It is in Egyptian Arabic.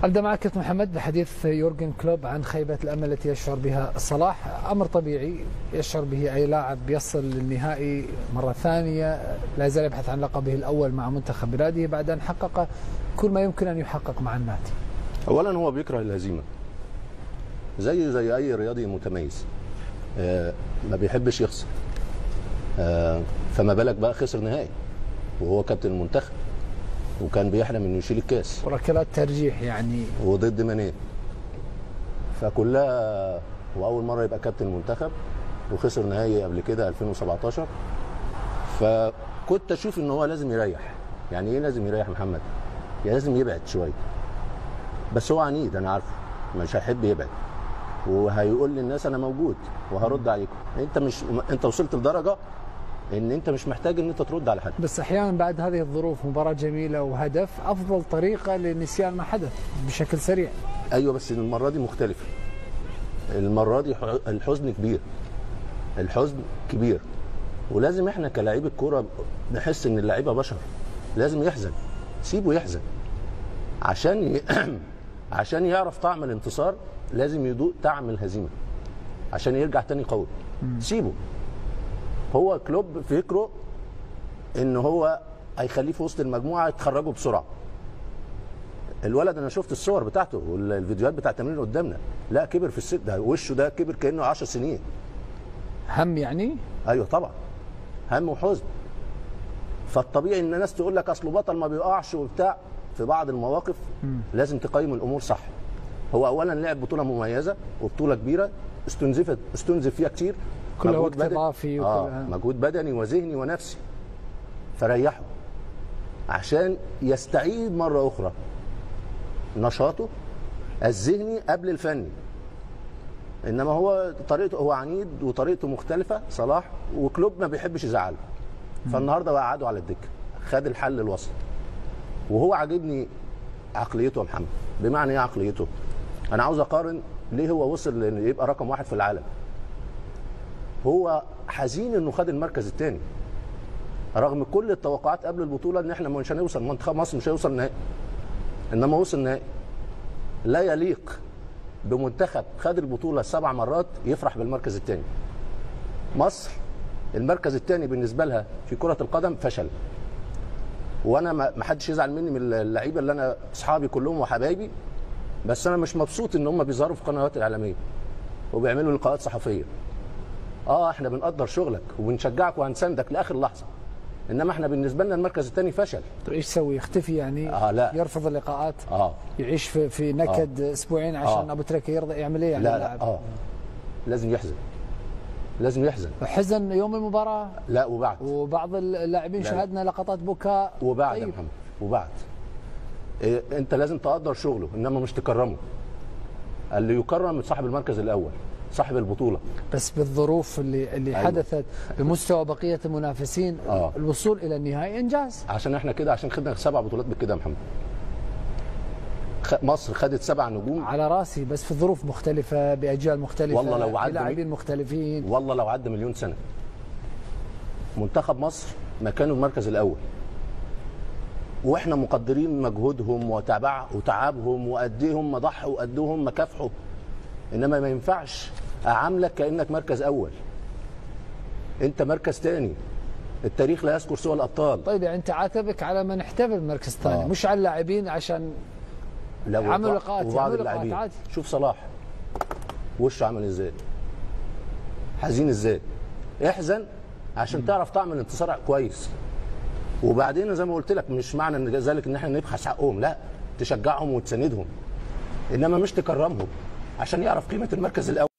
أبدأ معك كابتن محمد بحديث يورجن كلوب عن خيبة الأمل التي يشعر بها صلاح أمر طبيعي يشعر به أي لاعب يصل للنهائي مرة ثانية لا يزال يبحث عن لقبه الأول مع منتخب بلاده بعد أن حقق كل ما يمكن أن يحقق مع النادي اولا هو بيكره الهزيمه زيه زي اي رياضي متميز آه ما بيحبش يخسر آه فما بالك بقى خسر نهائي وهو كابتن المنتخب وكان بيحلم انه يشيل الكاس وركلات ترجيح يعني وضد مانيه فكلها واول مره يبقى كابتن المنتخب وخسر نهائي قبل كده 2017 فكنت اشوف ان هو لازم يريح يعني ايه لازم يريح محمد يعني لازم يبعد شويه بس هو عنيد انا عارفه مش هيحب يبعد وهيقول للناس انا موجود وهرد عليكم انت مش انت وصلت لدرجه ان انت مش محتاج ان انت ترد على حد بس أحيانا بعد هذه الظروف مباراة جميلة وهدف أفضل طريقة لنسيان ما حدث بشكل سريع ايوه بس المره دي مختلفه المره دي ح- الحزن كبير الحزن كبير ولازم احنا كلاعيبه كوره نحس ان اللعيبه بشر لازم يحزن سيبه يحزن عشان ي... عشان يعرف طعم الانتصار لازم يدوق طعم الهزيمه عشان يرجع تاني قوي سيبه هو كلوب فكره ان هو هيخليه في وسط المجموعه يتخرجوا بسرعه الولد انا شفت الصور بتاعته والفيديوهات بتاعت التمرين قدامنا لا كبر في السن ده وشه ده كبر كانه 10 سنين هم يعني ايوه طبعا هم وحزن فالطبيعي ان الناس تقول لك اصله بطل ما بيقعش وبتاع في بعض المواقف لازم تقيم الامور صح هو اولا لعب بطوله مميزه وبطوله كبيره استنزفت استنزف فيها كتير كلها مجهود وقت بدني- إضافي اه وكلها- مجهود بدني وذهني ونفسي فريحه عشان يستعيد مره اخرى نشاطه الذهني قبل الفني انما هو طريقته هو عنيد وطريقته مختلفه صلاح وكلوب ما بيحبش يزعله فالنهارده قعده على الدكه خد الحل الوسط وهو عاجبني عقليته يا محمد بمعنى ايه عقليته انا عاوز اقارن ليه هو وصل لان يبقى رقم واحد في العالم هو حزين انه خد المركز الثاني رغم كل التوقعات قبل البطوله ان احنا مش هنوصل منتخب مصر مش هيوصل نهائي انما وصل نهائي لا يليق بمنتخب خد البطوله سبع مرات يفرح بالمركز الثاني مصر المركز الثاني بالنسبه لها في كره القدم فشل وانا ما ما حدش يزعل مني من اللعيبه اللي انا اصحابي كلهم وحبايبي بس انا مش مبسوط ان هم بيظهروا في القنوات الاعلاميه وبيعملوا لقاءات صحفيه اه احنا بنقدر شغلك وبنشجعك وهنساندك لاخر لحظه انما احنا بالنسبه لنا المركز الثاني فشل طيب ايش يسوي يختفي يعني آه، لا. يرفض اللقاءات اه يعيش في, في نكد اسبوعين عشان آه. ابو تريكه يرضى يعمل ايه يعني لا لا اللاعب؟ اه لازم يحزن لازم يحزن حزن يوم المباراه لا وبعد وبعض اللاعبين لا. شاهدنا لقطات بكاء وبعد يا طيب. محمد وبعد إيه انت لازم تقدر شغله انما مش تكرمه اللي يكرم صاحب المركز الاول صاحب البطوله بس بالظروف اللي اللي أيوة. حدثت بمستوى بقيه المنافسين آه. الوصول الى النهائي انجاز عشان احنا كده عشان خدنا سبع بطولات بالكده يا محمد خ- مصر خدت سبع نجوم على راسي بس في ظروف مختلفه باجيال مختلفه والله لو عدى بلاعبين مختلفين والله لو عدى مليون سنه منتخب مصر مكانه المركز الاول واحنا مقدرين مجهودهم وتعبع وتعبهم وقد ايه هم ضحوا وقد ايه هم كافحوا انما ما ينفعش اعاملك كانك مركز اول انت مركز تاني التاريخ لا يذكر سوى الابطال طيب يعني انت عاتبك على من احتفل بالمركز الثاني آه. مش على اللاعبين عشان لو عملوا وبع- لقاءات، وبعض يعملوا لقاءات اللاعبين عادي. شوف صلاح وشه عامل ازاي حزين ازاي احزن عشان تعرف طعم الانتصار كويس وبعدين زي ما قلت لك مش معنى ان ذلك ان احنا نبحث حقهم لا تشجعهم وتساندهم انما مش تكرمهم عشان يعرف قيمه المركز الاول